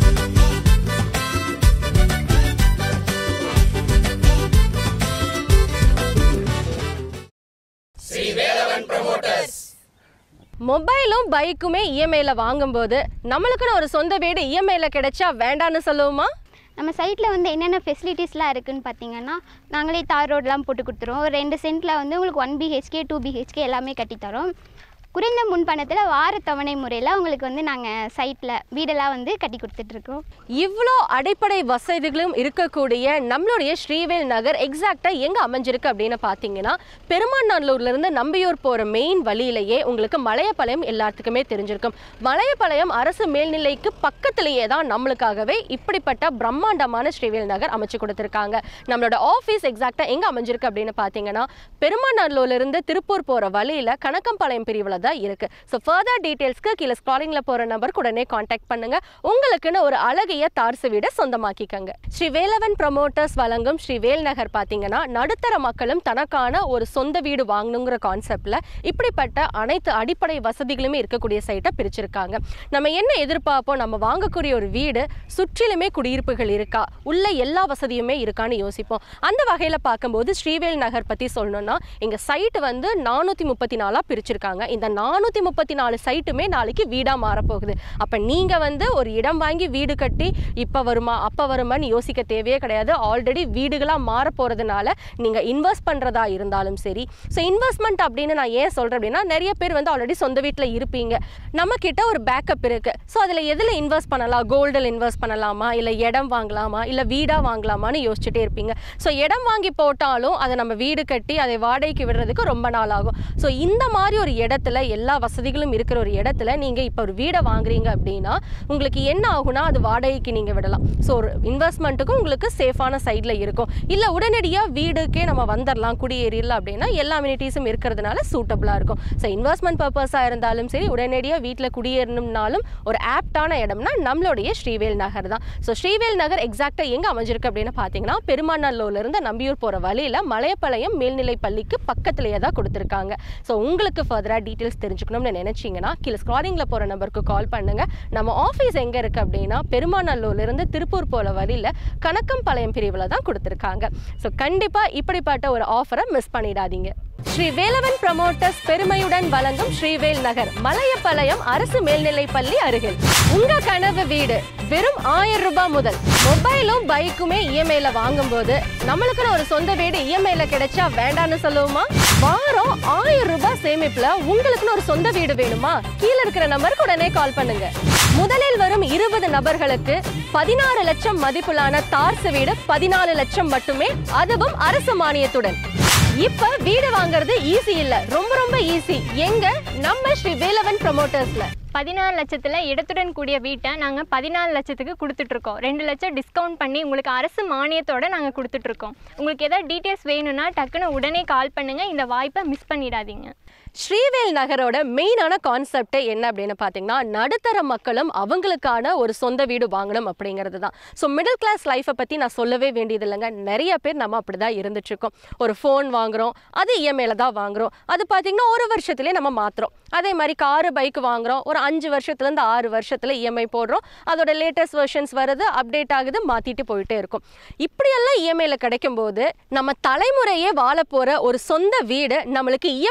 மொபைலும் பைக்குமே இஎம்ஐல வாங்கும்போது நம்மளுக்குன்னு ஒரு சொந்த வீடு இஎம்ஐல கிடைச்சா வேண்டான்னு சொல்லுவோமா நம்ம சைட்டில் வந்து என்னென்ன ஃபெசிலிட்டிஸ்லாம் இருக்குன்னு பார்த்தீங்கன்னா நாங்களே தார் ரோடெலாம் போட்டு கொடுத்துருவோம் ஒரு ரெண்டு சென்ட்டில் வந்து உங்களுக்கு ஒன் பிஹெச்கே டூ பிஹெச்கே எல்லாமே கட்டித்தரோம் குறைந்த முன்பணத்தில் வார தவணை முறையில் உங்களுக்கு வந்து நாங்கள் சைட்டில் வீடெல்லாம் வந்து கட்டி கொடுத்துட்ருக்கோம் இவ்வளோ அடிப்படை வசதிகளும் இருக்கக்கூடிய நம்மளுடைய ஸ்ரீவேல் நகர் எக்ஸாக்டா எங்க அமைஞ்சிருக்கு அப்படின்னு பார்த்தீங்கன்னா பெருமாநல்லூர்ல இருந்து நம்பியூர் போற மெயின் வழியிலேயே உங்களுக்கு மலையப்பாளையம் எல்லாத்துக்குமே தெரிஞ்சிருக்கும் மலையப்பாளையம் அரசு மேல்நிலைக்கு பக்கத்திலேயே தான் நம்மளுக்காகவே இப்படிப்பட்ட பிரம்மாண்டமான ஸ்ரீவேல் நகர் அமைச்சு கொடுத்துருக்காங்க நம்மளோட ஆஃபீஸ் எக்ஸாக்டா எங்க அமைஞ்சிருக்கு அப்படின்னு பார்த்தீங்கன்னா பெருமாநல்லூர்ல இருந்து திருப்பூர் போற வழியில கணக்கம்பாளையம் பிரிவில் தான் இருக்கு ஸோ ஃபர்தர் டீட்டெயில்ஸ்க்கு கீழே ஸ்க்ராலிங்ல போற நம்பருக்கு உடனே காண்டாக்ட் பண்ணுங்க உங்களுக்குன்னு ஒரு அழகிய தார்சு வீடை சொந்தமாக்கிக்கங்க ஸ்ரீ வேலவன் ப்ரமோட்டர்ஸ் வழங்கும் ஸ்ரீ வேல் நகர் பார்த்தீங்கன்னா நடுத்தர மக்களும் தனக்கான ஒரு சொந்த வீடு வாங்கணுங்கிற கான்செப்ட்ல இப்படிப்பட்ட அனைத்து அடிப்படை வசதிகளுமே இருக்கக்கூடிய சைட்டை பிரிச்சிருக்காங்க நம்ம என்ன எதிர்பார்ப்போம் நம்ம வாங்கக்கூடிய ஒரு வீடு சுற்றிலுமே குடியிருப்புகள் இருக்கா உள்ள எல்லா வசதியுமே இருக்கான்னு யோசிப்போம் அந்த வகையில் பார்க்கும்போது ஸ்ரீவேல் நகர் பற்றி சொல்லணும்னா இங்கே சைட் வந்து நானூற்றி முப்பத்தி நாலாக பிரிச்சிருக்காங்க இந்த நானூற்றி முப்பத்தி நாலு சைட்டுமே நாளைக்கு வீடாக மாறப்போகுது அப்போ நீங்கள் வந்து ஒரு இடம் வாங்கி வீடு கட்டி இப்போ வருமா அப்போ வருமான்னு யோசிக்க தேவையே கிடையாது ஆல்ரெடி வீடுகளாக மாற போகிறதுனால நீங்கள் இன்வெஸ்ட் பண்ணுறதா இருந்தாலும் சரி ஸோ இன்வெஸ்ட்மெண்ட் அப்படின்னு நான் ஏன் சொல்கிறேன் அப்படின்னா நிறைய பேர் வந்து ஆல்ரெடி சொந்த வீட்டில் இருப்பீங்க நம்ம கிட்ட ஒரு பேக்கப் இருக்கு ஸோ அதில் எதில் இன்வெஸ்ட் பண்ணலாம் கோல்டில் இன்வெஸ்ட் பண்ணலாமா இல்லை இடம் வாங்கலாமா இல்லை வீடாக வாங்கலாமான்னு யோசிச்சுட்டே இருப்பீங்க ஸோ இடம் வாங்கி போட்டாலும் அதை நம்ம வீடு கட்டி அதை வாடகைக்கு விடுறதுக்கு ரொம்ப நாள் ஆகும் ஸோ இந்த மாதிரி ஒரு இடத்துல எல்லா வசதிகளும் இருக்கிற ஒரு இடத்துல நீங்கள் இப்போ ஒரு வீடை வாங்குறீங்க அப்படின்னா உங்களுக்கு என்ன ஆகும்னா அது வாடகைக்கு நீங்கள் விடலாம் ஸோ ஒரு இன்வெஸ்ட்மெண்ட்டுக்கும் உங்களுக்கு சேஃபான சைடில் இருக்கும் இல்லை உடனடியாக வீடுக்கே நம்ம வந்துடலாம் குடியேறிடல அப்படின்னா எல்லா அம்யூனிட்டிஸும் இருக்கிறதுனால சூட்டபுளாக இருக்கும் ஸோ இன்வெஸ்ட்மெண்ட் பர்பஸாக இருந்தாலும் சரி உடனடியாக வீட்டில் குடியேறணும்னாலும் ஒரு ஆப்டான இடம்னா நம்மளுடைய ஸ்ரீவேல் நகர் தான் ஸோ ஸ்ரீவேல் நகர் எக்ஸாக்டாக எங்கே அமைஞ்சிருக்கு அப்படின்னு பார்த்தீங்கன்னா பெருமாநல்லூர்லேருந்து நம்பியூர் போகிற வழியில் மலையப்பாளையம் மேல்நிலை பள்ளிக்கு பக்கத்துலேயே தான் கொடுத்துருக்காங்க ஸோ உங்களுக்கு ஃபர்தராக டீட்டெயில்ஸ் தெரிஞ்சுக்கணும்னு நினைச்சீங்கன்னா கீழே ஸ்க்ராலிங்கில் போகிற நம்பருக்கு கால் பண்ணுங்க நம்ம ஆஃபீஸ் எங்கே இருக்குது அப்படின்னா பெருமாநல்லூர்லேருந்து திருப்பூர் போகிற வழியில் கணக்கம்பாளையம் பிரிவில் தான் கொடுத்துருக்காங்க ஸோ கண்டிப்பாக இப்படிப்பட்ட ஒரு ஆஃபரை மிஸ் பண்ணிடாதீங்க ஸ்ரீ வேலவன் ப்ரமோட்டர்ஸ் பெருமையுடன் வழங்கும் ஸ்ரீவேல் நகர் மலையப்பாளையம் அரசு மேல்நிலைப் பள்ளி அருகில் உங்க கனவு வீடு வெறும் ஆயிரம் ரூபாய் முதல் மொபைலும் பைக்குமே இஎம்ஐல வாங்கும்போது நம்மளுக்குன்னு ஒரு சொந்த வீடு இஎம்ஐல கிடைச்சா வேண்டான்னு சொல்லுவோமா வாரம் ஆயிரம் ரூபாய் சேமிப்புல உங்களுக்குன்னு ஒரு சொந்த வீடு வேணுமா கீழே இருக்கிற நம்பருக்கு உடனே கால் பண்ணுங்க முதலில் வரும் இருபது நபர்களுக்கு பதினாறு லட்சம் மதிப்பிலான தார்சு வீடு பதினாலு லட்சம் மட்டுமே அதுவும் அரசு மானியத்துடன் இப்ப வீடு வாங்குறது ஈஸி இல்ல ரொம்ப ரொம்ப ஈஸி எங்க நம்ம ஸ்ரீ வேலவன் ப்ரமோட்டர்ஸ்ல பதினாறு லட்சத்தில் இடத்துடன் கூடிய வீட்டை நாங்கள் பதினாலு லட்சத்துக்கு கொடுத்துட்ருக்கோம் ரெண்டு லட்சம் டிஸ்கவுண்ட் பண்ணி உங்களுக்கு அரசு மானியத்தோட நாங்கள் கொடுத்துட்ருக்கோம் உங்களுக்கு ஏதாவது டீட்டெயில்ஸ் வேணும்னா டக்குன்னு உடனே கால் பண்ணுங்கள் இந்த வாய்ப்பை மிஸ் பண்ணிடாதீங்க ஸ்ரீவேல் நகரோட மெயினான கான்செப்டே என்ன அப்படின்னு பார்த்தீங்கன்னா நடுத்தர மக்களும் அவங்களுக்கான ஒரு சொந்த வீடு வாங்கணும் அப்படிங்கிறது தான் ஸோ மிடில் கிளாஸ் லைஃப்பை பற்றி நான் சொல்லவே வேண்டியது இல்லைங்க நிறைய பேர் நம்ம அப்படி தான் இருந்துட்டு இருக்கோம் ஒரு ஃபோன் வாங்குறோம் அது இஎம்ஐல தான் வாங்குறோம் அது பார்த்தீங்கன்னா ஒரு வருஷத்துலேயே நம்ம மாற்றுறோம் அதே மாதிரி காரு பைக் வாங்குறோம் ஒரு அஞ்சு வருஷத்துலேருந்து ஆறு வருஷத்தில் இஎம்ஐ போடுறோம் அதோட லேட்டஸ்ட் வெர்ஷன்ஸ் வருது அப்டேட் ஆகுது மாற்றிட்டு போயிட்டே இருக்கும் இப்படியெல்லாம் இஎம்ஐல கிடைக்கும்போது நம்ம தலைமுறையே வாழ போகிற ஒரு சொந்த வீடு நம்மளுக்கு இஎம்ஐல கிடை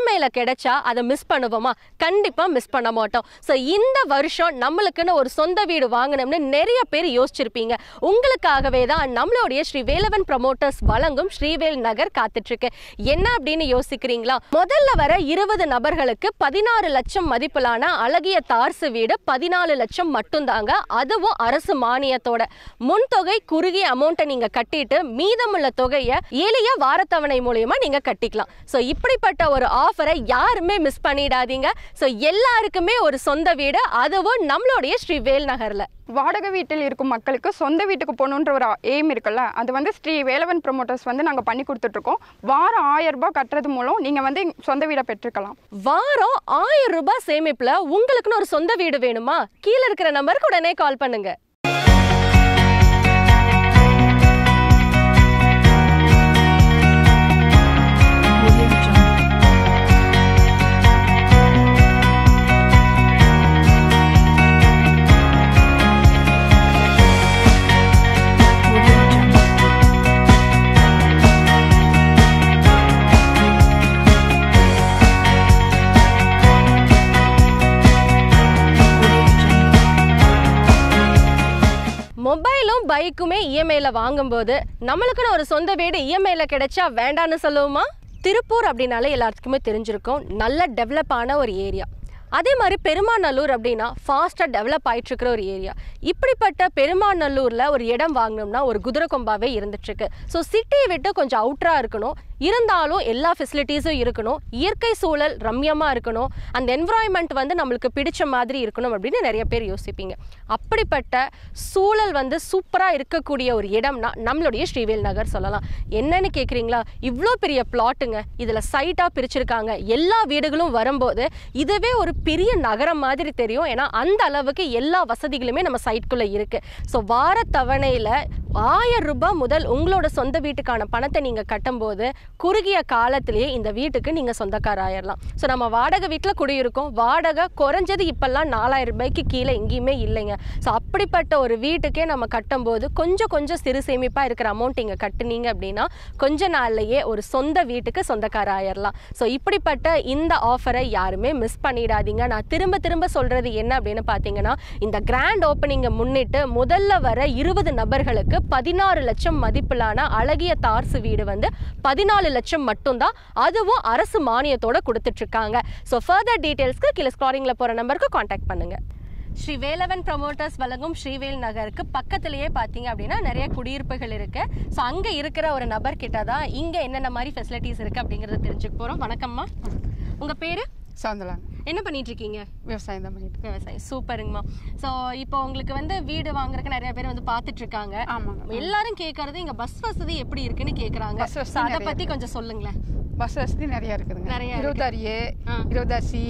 கிடைச்சா அதை மிஸ் பண்ணுவோமா கண்டிப்பா மிஸ் பண்ண மாட்டோம் ஸோ இந்த வருஷம் நம்மளுக்குன்னு ஒரு சொந்த வீடு வாங்கணும்னு நிறைய பேர் யோசிச்சிருப்பீங்க உங்களுக்காகவே தான் நம்மளுடைய ஸ்ரீ வேலவன் ப்ரமோட்டர்ஸ் வழங்கும் ஸ்ரீவேல் நகர் காத்துட்டு இருக்கு என்ன அப்படின்னு யோசிக்கிறீங்களா முதல்ல வர இருபது நபர்களுக்கு பதினாறு லட்சம் மதிப்பிலான அழகிய தார்சு வீடு பதினாலு லட்சம் மட்டும்தாங்க அதுவும் அரசு மானியத்தோட முன்தொகை குறுகிய அமௌண்ட்டை நீங்க கட்டிட்டு மீதமுள்ள தொகையை எளிய வாரத்தவணை மூலியமா நீங்க கட்டிக்கலாம் ஸோ இப்படிப்பட்ட ஒரு ஆஃபரை யாருமே மிஸ் பண்ணிடாதீங்க ஸோ எல்லாருக்குமே ஒரு சொந்த வீடு அதுவும் நம்மளுடைய ஸ்ரீ வேல் நகர்ல வாடகை வீட்டில் இருக்கும் மக்களுக்கு சொந்த வீட்டுக்கு போகணுன்ற ஒரு எய்ம் இருக்குல்ல அது வந்து ஸ்ரீ வேலவன் ப்ரொமோட்டர்ஸ் வந்து நாங்கள் பண்ணி கொடுத்துட்ருக்கோம் வாரம் ஆயிரம் ரூபாய் கட்டுறது மூலம் நீங்கள் வந்து சொந்த வீடை பெற்றுக்கலாம் வாரம் ஆயிரம் ரூபாய் சேமிப்புல உங்களுக்குன்னு ஒரு சொந்த வீடு வேணுமா கீழே இருக்கிற நம்பருக்கு உடனே கால் பண்ணுங்க மொபைலும் பைக்குமே இஎம்ஐல வாங்கும்போது நம்மளுக்குன்னு ஒரு சொந்த வீடு இஎம்ஐல கிடைச்சா வேண்டான்னு சொல்லுவோமா திருப்பூர் அப்படின்னாலே எல்லாத்துக்குமே தெரிஞ்சிருக்கும் நல்ல டெவலப் ஆன ஒரு ஏரியா அதே மாதிரி பெருமாநல்லூர் அப்படின்னா ஃபாஸ்ட்டாக டெவலப் ஆயிட்டு இருக்கிற ஒரு ஏரியா இப்படிப்பட்ட பெருமாநல்லூரில் ஒரு இடம் வாங்கணும்னா ஒரு குதிரை கொம்பாவே இருந்துட்டுருக்கு ஸோ சிட்டியை விட்டு கொஞ்சம் அவுட்டராக இருக்கணும் இருந்தாலும் எல்லா ஃபெசிலிட்டிஸும் இருக்கணும் இயற்கை சூழல் ரம்யமாக இருக்கணும் அந்த என்விரான்மெண்ட் வந்து நம்மளுக்கு பிடிச்ச மாதிரி இருக்கணும் அப்படின்னு நிறைய பேர் யோசிப்பீங்க அப்படிப்பட்ட சூழல் வந்து சூப்பராக இருக்கக்கூடிய ஒரு இடம்னா நம்மளுடைய ஸ்ரீவேல் நகர் சொல்லலாம் என்னன்னு கேட்குறீங்களா இவ்வளோ பெரிய பிளாட்டுங்க இதில் சைட்டாக பிரிச்சிருக்காங்க எல்லா வீடுகளும் வரும்போது இதுவே ஒரு பெரிய நகரம் மாதிரி தெரியும் ஏன்னா அந்த அளவுக்கு எல்லா வசதிகளுமே நம்ம சைட்குள்ளே இருக்குது ஸோ வார தவணையில் ஆயிரம் ரூபாய் முதல் உங்களோட சொந்த வீட்டுக்கான பணத்தை நீங்கள் கட்டும்போது குறுகிய காலத்திலேயே இந்த வீட்டுக்கு நீங்கள் சொந்தக்கார ஆயிடலாம் ஸோ நம்ம வாடகை வீட்டில் குடியிருக்கோம் வாடகை குறைஞ்சது இப்போல்லாம் நாலாயிரம் ரூபாய்க்கு கீழே எங்கேயுமே இல்லைங்க ஸோ அப்படிப்பட்ட ஒரு வீட்டுக்கே நம்ம கட்டும்போது கொஞ்சம் கொஞ்சம் சிறு சேமிப்பாக இருக்கிற அமௌண்ட் இங்கே கட்டுனீங்க அப்படின்னா கொஞ்ச நாள்லயே ஒரு சொந்த வீட்டுக்கு சொந்தக்கார ஆயிடலாம் ஸோ இப்படிப்பட்ட இந்த ஆஃபரை யாருமே மிஸ் பண்ணிடாதீங்க நான் திரும்ப திரும்ப சொல்கிறது என்ன அப்படின்னு பார்த்தீங்கன்னா இந்த கிராண்ட் ஓப்பனிங்கை முன்னிட்டு முதல்ல வர இருபது நபர்களுக்கு பதினாறு லட்சம் மதிப்பிலான அழகிய தார்சு வீடு வந்து பதினாலு லட்சம் மட்டும்தான் அதுவும் அரசு மானியத்தோட கொடுத்துட்ருக்காங்க ஸோ ஃபர்தர் டீட்டெயில்ஸ்க்கு கீழே ஸ்க்ராலிங்கில் போகிற நம்பருக்கு காண்டாக்ட் பண்ணுங்கள் ஸ்ரீ வேலவன் ப்ரமோட்டர்ஸ் வழங்கும் ஸ்ரீவேல் நகருக்கு பக்கத்திலேயே பார்த்தீங்க அப்படின்னா நிறைய குடியிருப்புகள் இருக்கு ஸோ அங்கே இருக்கிற ஒரு நபர் கிட்ட தான் இங்கே என்னென்ன மாதிரி ஃபெசிலிட்டிஸ் இருக்கு அப்படிங்கிறத தெரிஞ்சுக்க போகிறோம் வணக்கம்மா உங்கள் பேர் சாந்தலாங்க என்ன பண்ணிட்டு இருக்கீங்க விவசாயம் தான் பண்ணிட்டு விவசாயம் சூப்பருங்கம்மா ஸோ இப்போ உங்களுக்கு வந்து வீடு வாங்குறதுக்கு நிறைய பேர் வந்து பார்த்துட்டு இருக்காங்க ஆமாங்க. எல்லாரும் கேட்கறது இங்க பஸ் வசதி எப்படி இருக்குன்னு கேட்குறாங்க பஸ் வசதி ஸோ அதை நிறைய பற்றி கொஞ்சம் சொல்லுங்களேன் பஸ் வசதி நிறைய இருக்குதுங்க நிறைய இருக்கு. இருபத்தாறு ஏ ஆ. இருபத்தாறு சி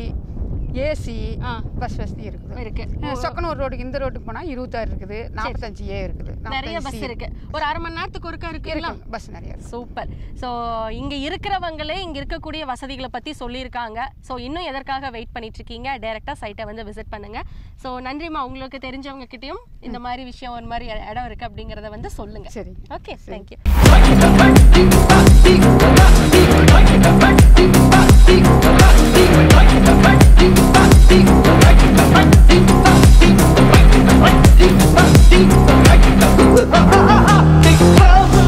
ஏசி ஆ. பஸ் வசதி இருக்குது இருக்கு சொக்கனூர் ரோடுக்கு இந்த ரோட்டுக்கு போனால் இருபத்தாறு இருக்குது நாற்பத்தஞ்சு ஏ இருக்குது நிறைய பஸ் இருக்கு ஒரு அரை மணி நேரத்துக்கு ஒருக்கா இருக்குங்களா பஸ் நிறைய இருக்கு சூப்பர் ஸோ இங்க இருக்கிறவங்களே இங்க இருக்கக்கூடிய வசதிகளை பத்தி சொல்லியிருக்காங்க ஸோ இன்னும் எதற்காக வெயிட் பண்ணிட்டு இருக்கீங்க டைரக்டா சைட்டை வந்து விசிட் பண்ணுங்க ஸோ நன்றிம்மா உங்களுக்கு தெரிஞ்சவங்க கிட்டயும் இந்த மாதிரி விஷயம் ஒரு மாதிரி இடம் இருக்கு அப்படிங்கறத வந்து சொல்லுங்க சரி okay thank you Big Brother.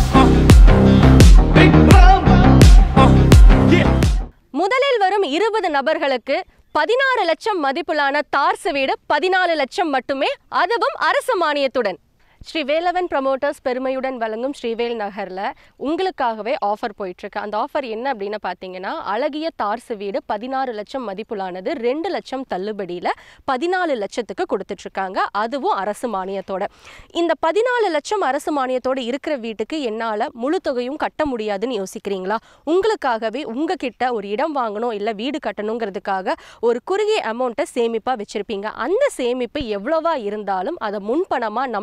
Big Brother. Yeah. முதலில் வரும் இருபது நபர்களுக்கு பதினாறு லட்சம் மதிப்பிலான தார்சு வீடு பதினாலு லட்சம் மட்டுமே அதுவும் அரசு மானியத்துடன் ஸ்ரீ வேலவன் ப்ரமோட்டர்ஸ் பெருமையுடன் வழங்கும் ஸ்ரீவேல் நகரில் உங்களுக்காகவே ஆஃபர் போயிட்டுருக்கு அந்த ஆஃபர் என்ன அப்படின்னு பார்த்தீங்கன்னா அழகிய தார்சு வீடு பதினாறு லட்சம் மதிப்புலானது ரெண்டு லட்சம் தள்ளுபடியில் பதினாலு லட்சத்துக்கு கொடுத்துட்ருக்காங்க அதுவும் அரசு மானியத்தோட இந்த பதினாலு லட்சம் அரசு மானியத்தோட இருக்கிற வீட்டுக்கு என்னால் முழு தொகையும் கட்ட முடியாதுன்னு யோசிக்கிறீங்களா உங்களுக்காகவே உங்ககிட்ட ஒரு இடம் வாங்கணும் இல்லை வீடு கட்டணுங்கிறதுக்காக ஒரு குறுகிய அமௌண்ட்டை சேமிப்பாக வச்சுருப்பீங்க அந்த சேமிப்பு எவ்வளவா இருந்தாலும் அதை முன்பணமாக நம்மளோட நிறுவனம்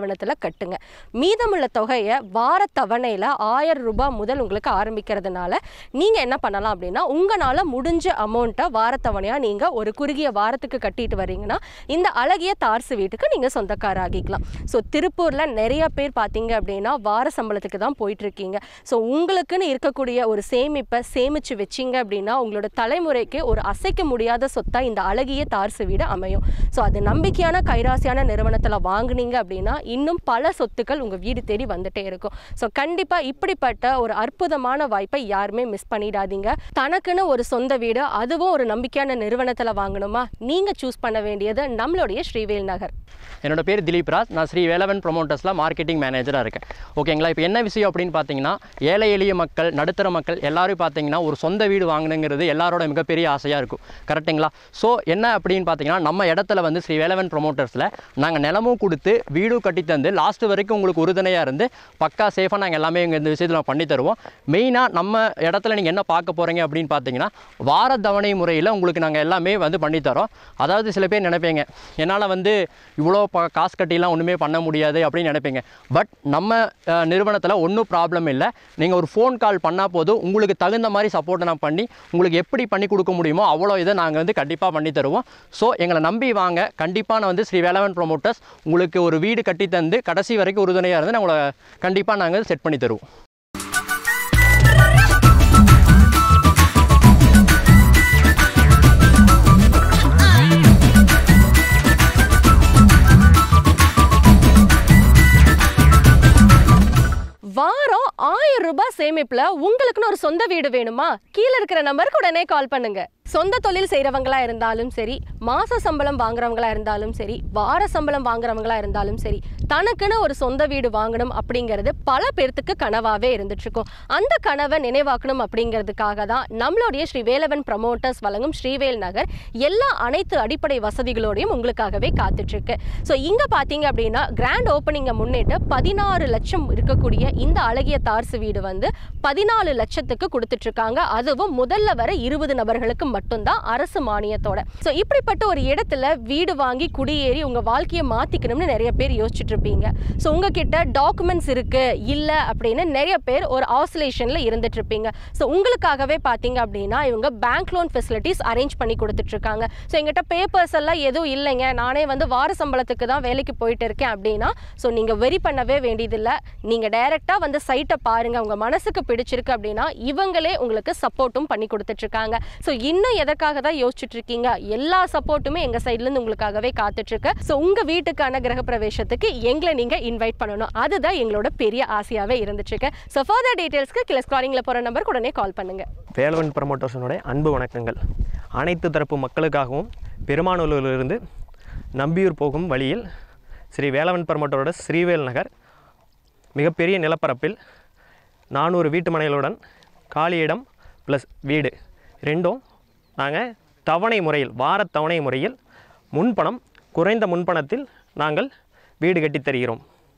நிறுவனத்தில் கட்டுங்க மீதமுள்ள தொகையை வார தவணையில் ஆயிரம் ரூபாய் முதல் உங்களுக்கு ஆரம்பிக்கிறதுனால நீங்கள் என்ன பண்ணலாம் அப்படின்னா உங்களால் முடிஞ்ச அமௌண்ட்டை வாரத்தவணையாக நீங்கள் ஒரு குறுகிய வாரத்துக்கு கட்டிட்டு வரீங்கன்னா இந்த அழகிய தார்சு வீட்டுக்கு நீங்கள் சொந்தக்காராகிக்கலாம் ஸோ திருப்பூரில் நிறைய பேர் பார்த்தீங்க அப்படின்னா வார சம்பளத்துக்கு தான் போயிட்டு இருக்கீங்க ஸோ உங்களுக்குன்னு இருக்கக்கூடிய ஒரு சேமிப்பை சேமித்து வச்சிங்க அப்படின்னா உங்களோட தலைமுறைக்கு ஒரு அசைக்க முடியாத சொத்தா இந்த அழகிய தார்சு வீடு அமையும் ஸோ அது நம்பிக்கையான கைராசியான நிறுவனத்தில் வாங்குனீங்க அப்படின்னா இன்னும் பல சொத்துக்கள் உங்கள் வீடு தேடி வந்துட்டே இருக்கும் ஸோ கண்டிப்பாக இப்படிப்பட்ட ஒரு அற்புதமான வாய்ப்பை யாருமே மிஸ் பண்ணிடாதீங்க தனக்குன்னு ஒரு சொந்த வீடு அதுவும் ஒரு நம்பிக்கையான நிறுவனத்தில் வாங்கணுமா நீங்கள் சூஸ் பண்ண வேண்டியது நம்மளுடைய ஸ்ரீவேல் நகர் என்னோட பேர் திலீப் ராஜ் நான் ஸ்ரீ வேலவன் ப்ரொமோட்டர்ஸில் மார்க்கெட்டிங் மேனேஜராக இருக்கேன் ஓகேங்களா இப்போ என்ன விஷயம் அப்படின்னு பார்த்தீங்கன்னா ஏழை எளிய மக்கள் நடுத்தர மக்கள் எல்லாரும் பார்த்தீங்கன்னா ஒரு சொந்த வீடு வாங்கணுங்கிறது எல்லாரோட மிகப்பெரிய ஆசையாக இருக்கும் கரெக்ட்டுங்களா ஸோ என்ன அப்படின்னு பார்த்தீங்கன்னா நம்ம இடத்துல வந்து ஸ்ரீ வேலவன் ப்ரொமோட்டர்ஸில் நாங்கள் நிலமும் கொடுத்து வீடும் கட்டி தந்து லாஸ்ட் வரைக்கும் உங்களுக்கு உறுதுணையாக இருந்து பக்கா சேஃபாக நாங்கள் எல்லாமே இங்கே இந்த விஷயத்தில் பண்ணி தருவோம் மெயினாக நம்ம இடத்துல நீங்கள் என்ன பார்க்க போகிறீங்க அப்படின்னு பார்த்தீங்கன்னா வார தவணை முறையில் உங்களுக்கு நாங்கள் எல்லாமே வந்து பண்ணித்தரோம் அதாவது சில பேர் நினைப்பீங்க என்னால் வந்து இவ்வளோ ப காசு கட்டிலாம் ஒன்றுமே பண்ண முடியாது அப்படின்னு நினைப்பீங்க பட் நம்ம அஹ், நிறுவனத்தில் ஒன்றும் ப்ராப்ளம் இல்லை நீங்கள் ஒரு ஃபோன் கால் பண்ணால் போதும் உங்களுக்கு தகுந்த மாதிரி சப்போர்ட்டை நான் பண்ணி உங்களுக்கு எப்படி பண்ணி கொடுக்க முடியுமோ அவ்வளோ இதை நாங்கள் வந்து கண்டிப்பாக பண்ணி தருவோம் ஸோ எங்களை நம்பி வாங்க கண்டிப்பாக நான் வந்து ஸ்ரீ வேலவன் ப்ரொமோட்டர்ஸ் உங்களுக்கு ஒரு வீடு கட்டி தந்து கடைசி வரைக்கும் உறுதுணையாக இருந்து நான் உங்களை கண்டிப்பாக நாங்கள் செட் பண்ணி தருவோம் வாரம் ஆயிரம் ரூபாய் சேமிப்புல உங்களுக்குன்னு ஒரு சொந்த வீடு வேணுமா கீழே இருக்கிற நம்பருக்கு உடனே கால் பண்ணுங்க சொந்த தொழில் செய்கிறவங்களா இருந்தாலும் சரி மாச சம்பளம் வாங்குறவங்களா இருந்தாலும் சரி வார சம்பளம் வாங்குறவங்களா இருந்தாலும் சரி தனக்குன்னு ஒரு சொந்த வீடு வாங்கணும் அப்படிங்கிறது பல பேர்த்துக்கு கனவாவே இருந்துட்டு இருக்கும் அந்த கனவை நினைவாக்கணும் அப்படிங்கிறதுக்காக தான் நம்மளுடைய ஸ்ரீ வேலவன் ப்ரமோட்டர்ஸ் வழங்கும் ஸ்ரீவேல் நகர் எல்லா அனைத்து அடிப்படை வசதிகளோடையும் உங்களுக்காகவே காத்துட்டு இருக்கு ஸோ இங்க பாத்தீங்க அப்படின்னா கிராண்ட் ஓப்பனிங்கை முன்னிட்டு பதினாறு லட்சம் இருக்கக்கூடிய இந்த அழகிய தார்சு வீடு வந்து பதினாலு லட்சத்துக்கு கொடுத்துட்டு இருக்காங்க அதுவும் முதல்ல வர இருபது நபர்களுக்கு மட்டும்தான் அரசு மானியத்தோட ஸோ இப்படிப்பட்ட ஒரு இடத்துல வீடு வாங்கி குடியேறி உங்க வாழ்க்கையை மாத்திக்கணும்னு நிறைய பேர் யோசிச்சுட்டு இருப்பீங்க ஸோ உங்ககிட்ட டாக்குமெண்ட்ஸ் இருக்கு இல்ல அப்படின்னு நிறைய பேர் ஒரு ஆசோலேஷன்ல இருந்துட்டு இருப்பீங்க ஸோ உங்களுக்காகவே பாத்தீங்க அப்படின்னா இவங்க பேங்க் லோன் ஃபெசிலிட்டிஸ் அரேஞ்ச் பண்ணி கொடுத்துட்டு இருக்காங்க ஸோ எங்கிட்ட பேப்பர்ஸ் எல்லாம் எதுவும் இல்லைங்க நானே வந்து வார சம்பளத்துக்கு தான் வேலைக்கு போயிட்டு இருக்கேன் அப்படின்னா ஸோ நீங்கள் வெரி பண்ணவே வேண்டியதில்லை நீங்கள் டைரெக்டாக வந்து சைட்டை பாருங்க உங்கள் மனசுக்கு பிடிச்சிருக்கு அப்படின்னா இவங்களே உங்களுக்கு சப்போர்ட்டும் பண்ணி கொடுத்துட்டு இருக்காங்க ஸோ இன்னும் எதற்காக தான் யோசிச்சுட்டு இருக்கீங்க எல்லா சப்போர்ட்டுமே எங்கள் சைட்லேருந்து உங்களுக்காகவே காத்துட்டு இருக்கு ஸோ உங்கள் வீட்டுக்கான கிரகப்பிரவேசத்துக்கு எங்களை நீங்கள் இன்வைட் பண்ணணும் அதுதான் எங்களோட பெரிய ஆசையாகவே இருந்துட்டு இருக்கு ஸோ ஃபர்தர் டீட்டெயில்ஸ்க்கு கீழே ஸ்காலிங்கில் போகிற நம்பருக்கு உடனே கால் பண்ணுங்க வேலவன் ப்ரமோட்டர்ஸனுடைய அன்பு வணக்கங்கள் அனைத்து தரப்பு மக்களுக்காகவும் பெருமானூரிலிருந்து நம்பியூர் போகும் வழியில் ஸ்ரீ வேலவன் ப்ரமோட்டரோட ஸ்ரீவேல் நகர் மிகப்பெரிய நிலப்பரப்பில் நானூறு வீட்டு மனைகளுடன் காலியிடம் ப்ளஸ் வீடு ரெண்டும் நாங்கள் தவணை முறையில் வார தவணை முறையில் முன்பணம் குறைந்த முன்பணத்தில் நாங்கள் வீடு கட்டித் தருகிறோம்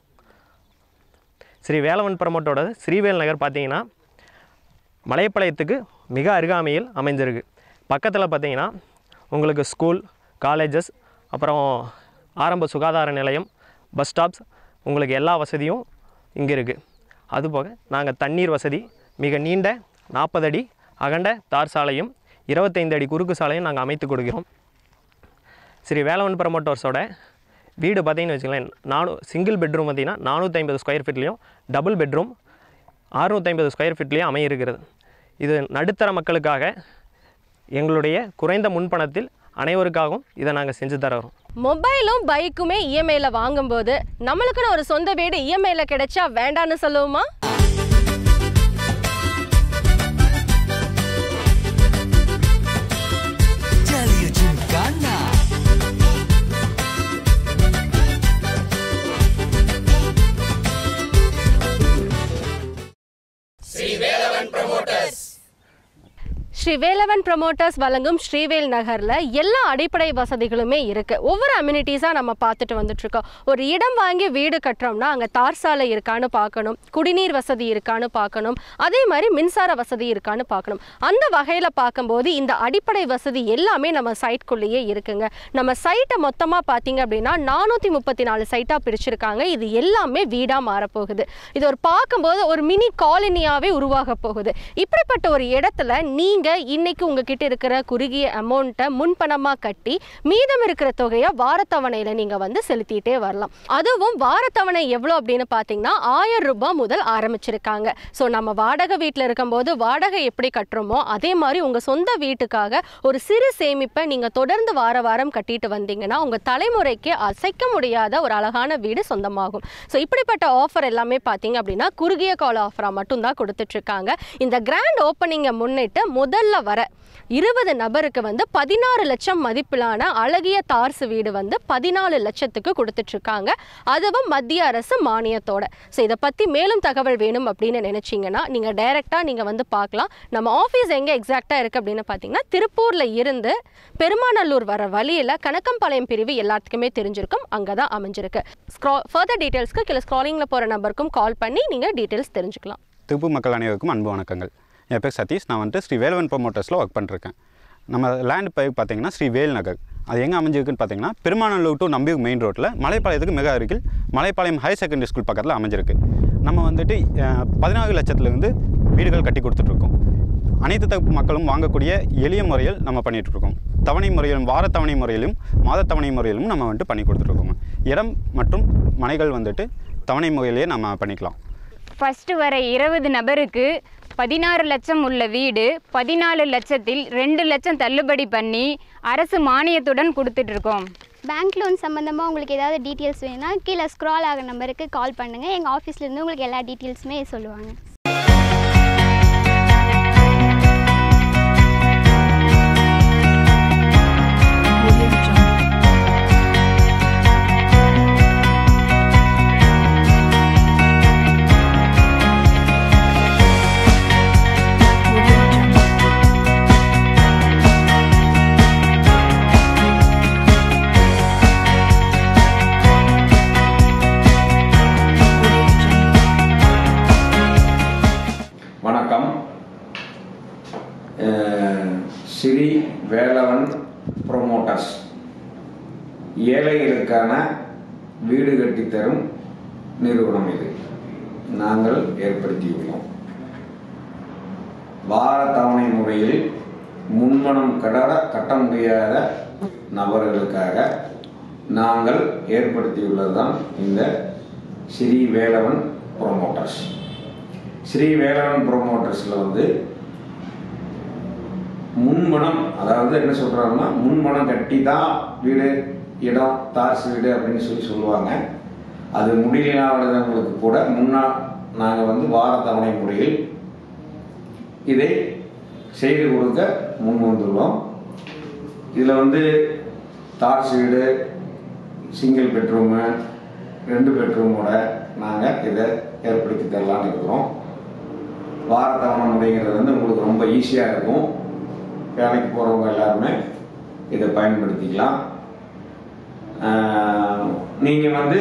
ஸ்ரீ வேலவன் ப்ரமோட்டரோட ஸ்ரீவேல் நகர் பார்த்தீங்கன்னா மலைப்பாளையத்துக்கு மிக அருகாமையில் அமைஞ்சிருக்கு பக்கத்தில் பார்த்தீங்கன்னா உங்களுக்கு ஸ்கூல் காலேஜஸ் அப்புறம் ஆரம்ப சுகாதார நிலையம் பஸ் ஸ்டாப்ஸ் உங்களுக்கு எல்லா வசதியும் இங்கே இருக்குது அதுபோக நாங்கள் தண்ணீர் வசதி மிக நீண்ட நாற்பது அடி அகண்ட தார் சாலையும் இருபத்தைந்து அடி குறுக்கு சாலையும் நாங்கள் அமைத்து கொடுக்கிறோம் ஸ்ரீ வேலவன் ப்ரமோட்டர்ஸோட வீடு பார்த்தீங்கன்னு வச்சுங்களேன் நானூ சிங்கிள் பெட்ரூம் பார்த்தீங்கன்னா நானூற்றி ஐம்பது ஸ்கொயர் ஃபீட்லேயும் டபுள் பெட்ரூம் அறுநூற்றி ஐம்பது ஸ்கொயர் ஃபீட்லேயும் அமையிருக்கிறது இது நடுத்தர மக்களுக்காக எங்களுடைய குறைந்த முன்பணத்தில் அனைவருக்காகவும் இதை நாங்கள் செஞ்சு தரோம் மொபைலும் பைக்குமே இஎம்ஐல வாங்கும்போது நம்மளுக்குன்னு ஒரு சொந்த வீடு இஎம்ஐல கிடைச்சா வேண்டான்னு சொல்லுவோமா Jalio Gincana Sri Velavan promoters வழங்கும் ஸ்ரீவேல் நகர்ல எல்லா அடிப்படை வசதிகளுமே இருக்கு ஒவ்வொரு அம்யூனிட்டிஸா நம்ம பார்த்துட்டு வந்துட்டு இருக்கோம் ஒரு இடம் வாங்கி வீடு கட்டுறோம்னா அங்க தார் சாலை இருக்கான்னு பார்க்கணும் குடிநீர் வசதி இருக்கான்னு பார்க்கணும் அதே மாதிரி மின்சார வசதி இருக்கான்னு பார்க்கணும் அந்த வகையில பார்க்கும்போது இந்த அடிப்படை வசதி எல்லாமே நம்ம சைட்குள்ளேயே இருக்குங்க நம்ம சைட்டை மொத்தமா பார்த்தீங்க அப்படின்னா நானூற்றி முப்பத்தி நாலு சைட்டாக பிரிச்சிருக்காங்க இது எல்லாமே வீடாக மாறப்போகுது இது ஒரு பார்க்கும்போது ஒரு மினி காலனியாகவே உருவாக போகுது இப்படிப்பட்ட ஒரு இடத்துல நீங்கள் இன்னைக்கு உங்ககிட்ட இருக்கிற குறுகிய அமௌண்ட்டை முன்பணமாக கட்டி மீதம் இருக்கிற தொகையை வாரத்தவணையில் நீங்கள் வந்து செலுத்திட்டே வரலாம் அதுவும் வாரத்தவணை எவ்வளோ அப்படின்னு பார்த்தீங்கன்னா ஆயிரம் ரூபாய் முதல் ஆரம்பிச்சிருக்காங்க ஸோ நம்ம வாடகை வீட்டில் இருக்கும்போது வாடகை எப்படி கட்டுறோமோ அதே மாதிரி உங்கள் சொந்த வீட்டுக்காக ஒரு சிறு சேமிப்பை நீங்கள் தொடர்ந்து வார வாரம் கட்டிட்டு வந்தீங்கன்னா உங்கள் தலைமுறைக்கு அசைக்க முடியாத ஒரு அழகான வீடு சொந்தமாகும் ஸோ இப்படிப்பட்ட ஆஃபர் எல்லாமே பார்த்தீங்க அப்படின்னா குறுகிய கால ஆஃபராக மட்டும்தான் கொடுத்துட்ருக்காங்க இந்த கிராண்ட் ஓப்பனிங்கை முன்னிட்டு முதல்ல வர இருபது நபருக்கு வந்து பதினாறு லட்சம் மதிப்பிலான அழகிய தார்சு வீடு வந்து பதினாலு லட்சத்துக்கு கொடுத்துட்ருக்காங்க அதுவும் மத்திய அரசு மானியத்தோட ஸோ இதை பற்றி மேலும் தகவல் வேணும் அப்படின்னு நினச்சிங்கன்னா நீங்கள் டைரெக்டாக நீங்கள் வந்து பார்க்கலாம் நம்ம ஆஃபீஸ் எங்கே எக்ஸாக்டாக இருக்குது அப்படின்னு பார்த்தீங்கன்னா திருப்பூரில் இருந்து பெருமாநல்லூர் வர வழியில் கணக்கம்பாளையம் பிரிவு எல்லாத்துக்குமே தெரிஞ்சிருக்கும் அங்கே தான் அமைஞ்சிருக்கு ஸ்க்ரா ஃபர்தர் டீட்டெயில்ஸ்க்கு கீழே ஸ்க்ராலிங்கில் போகிற நம்பருக்கும் கால் பண்ணி நீங்கள் டீட்டெயில்ஸ் தெரிஞ்சுக்கலாம் திருப்பூர் மக்கள் அனைவருக்கும் அன்பு வணக்கங்கள் என் பேர் சதீஷ் நான் வந்துட்டு ஸ்ரீ வேலவன் ப்ரொமோட்டர்ஸில் ஒர்க் பண்ணிருக்கேன் நம்ம லேண்ட் பை பார்த்தீங்கன்னா ஸ்ரீ வேல் நகர் அது எங்கே அமைஞ்சிருக்குன்னு பார்த்தீங்கன்னா பெருமாநல்லூர் டு நம்பியூர் மெயின் ரோட்டில் மலைப்பாளையத்துக்கு மிக அருகில் மலைப்பாளையம் ஹையர் செகண்டரி ஸ்கூல் பக்கத்தில் அமைஞ்சிருக்கு நம்ம வந்துட்டு அஹ், பதினாறு லட்சத்துலேருந்து வீடுகள் கட்டி கொடுத்துட்ருக்கோம் அனைத்து தரப்பு மக்களும் வாங்கக்கூடிய எளிய முறையில் நம்ம பண்ணிட்டு இருக்கோம் தவணை முறையிலும் வார தவணை முறையிலும் மாத தவணை முறையிலும் நம்ம வந்துட்டு பண்ணி கொடுத்துட்ருக்கோங்க இடம் மற்றும் மனைகள் வந்துட்டு தவணை முறையிலேயே நம்ம பண்ணிக்கலாம் ஃபஸ்ட்டு வர இருபது நபருக்கு பதினாறு லட்சம் உள்ள வீடு பதினாலு லட்சத்தில் ரெண்டு லட்சம் தள்ளுபடி பண்ணி அரசு மானியத்துடன் கொடுத்துட்ருக்கோம் பேங்க் லோன் சம்மந்தமாக உங்களுக்கு ஏதாவது டீட்டெயில்ஸ் வேணும்னா கீழே ஸ்க்ரால் ஆகிற நம்பருக்கு கால் பண்ணுங்கள் எங்கள் ஆஃபீஸ்லேருந்து உங்களுக்கு எல்லா டீட்டெயில்ஸுமே சொல்லுவாங்க வணக்கம் அஹ், ஸ்ரீ வேலவன் ப்ரொமோட்டர்ஸ் ஏழைகளுக்கான வீடு கட்டித் தரும் நிறுவனம் இது நாங்கள் ஏற்படுத்தியுள்ளோம் வார தவணை முறையில் முன்பணம் கட கட்ட முடியாத நபர்களுக்காக நாங்கள் ஏற்படுத்தியுள்ளதுதான் இந்த ஸ்ரீ வேலவன் ப்ரொமோட்டர்ஸ் ஸ்ரீ வேலவன் ப்ரொமோட்டர்ஸில் வந்து முன்பணம் அதாவது என்ன சொல்கிறாங்கன்னா முன்பணம் கட்டி தான் வீடு இடம் தார்ஸ் வீடு அப்படின்னு சொல்லி சொல்லுவாங்க அது முடியலாதவங்களுக்கு கூட முன்னா நாங்கள் வந்து வார தவணை முறையில் இதை செய்து கொடுக்க முன் வந்துள்ளோம் இதில் வந்து தார்ஸ் வீடு சிங்கிள் பெட்ரூமு ரெண்டு பெட்ரூமோட நாங்கள் இதை ஏற்படுத்தி தரலான்னு இருக்கிறோம் வார தவணை முறைங்கிறது வந்து உங்களுக்கு ரொம்ப ஈஸியாக இருக்கும் வேலைக்கு போகிறவங்க எல்லாருமே இதை பயன்படுத்திக்கலாம் நீங்கள் வந்து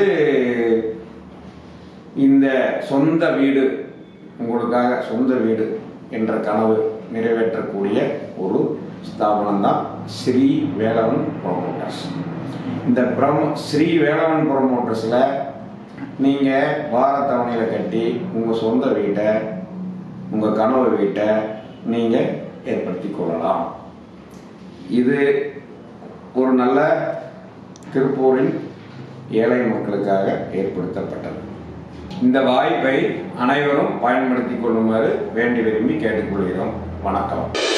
இந்த சொந்த வீடு உங்களுக்காக சொந்த வீடு என்ற கனவு நிறைவேற்றக்கூடிய ஒரு ஸ்தாபனம் தான் ஸ்ரீ வேலவன் ப்ரொமோட்டர்ஸ் இந்த ப்ரமோ ஸ்ரீ வேலவன் ப்ரொமோட்டர்ஸில் நீங்கள் வார தவணையில் கட்டி உங்கள் சொந்த வீட்டை உங்கள் கனவு வீட்டை நீங்கள் ஏற்படுத்தி கொள்ளலாம் இது ஒரு நல்ல திருப்பூரின் ஏழை மக்களுக்காக ஏற்படுத்தப்பட்டது இந்த வாய்ப்பை அனைவரும் பயன்படுத்தி கொள்ளுமாறு வேண்டி விரும்பி கேட்டுக்கொள்கிறோம் வணக்கம்